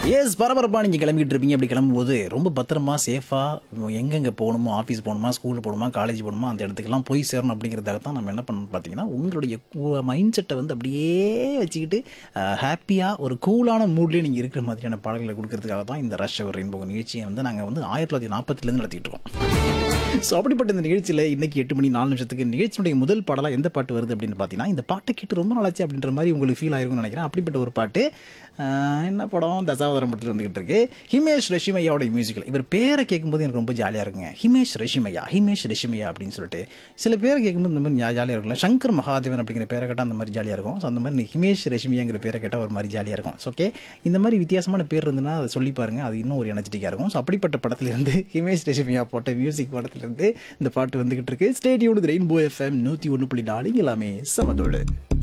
S பரபரப்பாக நீங்கள் கிளம்பிட்டு இருப்பீங்க அப்படி கிளம்பும்போது ரொம்ப பத்திரமா சேஃபாக எங்கெங்கே போகணுமோ ஆஃபீஸ் போகணுமா ஸ்கூல் போகணுமா காலேஜ் போகணுமா அந்த இடத்துக்கெல்லாம் போய் சேரணும் அப்படிங்கிறதுக்காக தான் நம்ம என்ன பண்ணணும் பார்த்தீங்கன்னா உங்களுடைய மைண்ட் செட்டை வந்து அப்படியே வச்சுக்கிட்டு ஹாப்பியாக ஒரு கூலான மூட்லேயே நீங்கள் இருக்கிற மாதிரியான பாடல்களை கொடுக்கறதுக்காக தான் இந்த ரஷ் அவர் ரெயின்போ நிகழ்ச்சியை வந்து நாங்கள் வந்து ஆயிரத்தி தொள்ளாயிரத்தி நாற்பதுலேருந்து நடத்திட்டு இருக்கோம் ஸோ அப்படிப்பட்ட இந்த நிகழ்ச்சியில் இன்னைக்கு எட்டு மணி நாலு நிமிஷத்துக்கு நிகழ்ச்சியுடைய முதல் பாடலாக எந்த பாட்டு வருது அப்படின்னு பார்த்தீங்கன்னா இந்த பாட்டை கேட்டு ரொம்ப நாளாச்சு அப்படின்ற மாதிரி உங்களுக்கு ஃபீல் ஆயிருக்கும்னு நினைக்கிறேன் அப்படிப்பட்ட ஒரு பாட்டு ஆஹ், என்ன படம் தசாவதாரம் படத்தில் வந்துகிட்டு இருக்கு ஹிமேஷ் ரெஷிமையாவோட மியூசிக்கல் இவர் பேரை கேட்கும்போது எனக்கு ரொம்ப ஜாலியாக இருக்குங்க ஹிமேஷ் ரெஷிமையா ஹிமேஷ் ரெஷிமையா அப்படின்னு சொல்லிட்டு சில பேரை கேட்கும்போது இந்த மாதிரி ஜாலியாக இருக்கும்ல சங்கர் மகாதேவன் அப்படிங்கிற பேரை கேட்டால் அந்த மாதிரி ஜாலியாக இருக்கும் ஸோ அந்த மாதிரி ஹிமேஷ் ரெஷிமையாங்கிற பேரை கேட்டால் ஒரு மாதிரி ஜாலியாக இருக்கும் ஓகே இந்த மாதிரி வித்தியாசமான பேர் இருந்ததுன்னா அதை சொல்லி பாருங்க அது இன்னும் ஒரு எனர்ஜெட்டிக்காக இருக்கும் ஸோ அப்படிப்பட்ட படத்துலேருந்து ஹிமேஷ் ரெஷிமையா போட்ட மியூசிக் படத்துலேருந்து இந்த பாட்டு வந்துகிட்டு இருக்கு ஸ்டேடியோடு ரெயின்போ எஃப்எம் நூற்றி ஒன்று புள்ளி நாலு எல்லாமே சமதோடு